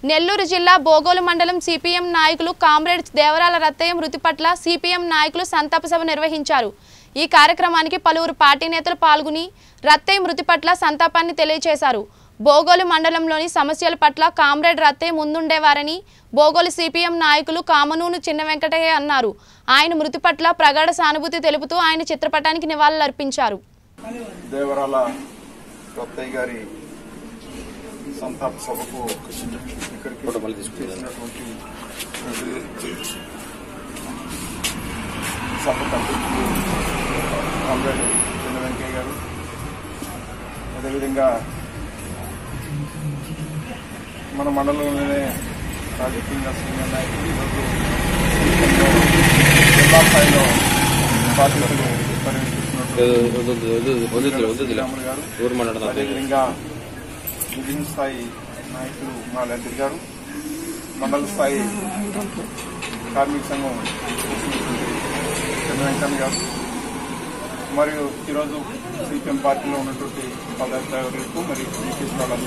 నెల్లూరు జిల్లా బోగోలు మండలం సిపిఎం నాయకులు కామ్రేడ్ దేవరాల రత్తయ్య మృతి పట్ల సిపిఎం నాయకులు సంతాప సభ నిర్వహించారు ఈ కార్యక్రమానికి పలువురు పార్టీ నేతలు పాల్గొని రత్తయ్య మృతి పట్ల సంతాపాన్ని తెలియజేశారు బోగోలు మండలంలోని సమస్యల పట్ల కామ్రేడ్ రత్తయ్య ముందుండేవారని బోగోలు సిపిఎం నాయకులు కామనూను చిన్న వెంకటయ్య అన్నారు ఆయన మృతి పట్ల ప్రగాఢ సానుభూతి తెలుపుతూ ఆయన చిత్రపటానికి నివాళులర్పించారు దేవరాల రత్తయ్య గారి సంతాప సభకు ఇక్కడికి చేసినటువంటి సభ అధ్యక్షులు కామ్రేడ్ చిన్న వెంకయ్య గారు అదేవిధంగా మన మండలంలోనే రాజకీయంగా సీనియర్ నాయకులు ఈరోజు జిల్లా స్థాయిలో బాధ్యతలు పర్యవేక్షిస్తున్నటువంటి శ్రీరాములు గారు అదేవిధంగా డివిజన్ స్థాయి నాయకులు మా లడ్డి గారు మండల స్థాయి కార్మిక సంఘం చంద్ర వెంకన్న గారు మరియు ఈరోజు సిపిఎం పార్టీలో ఉన్నటువంటి పదార్థాలకు మరియు శ్రీకృష్ణ వాళ్ళందరూ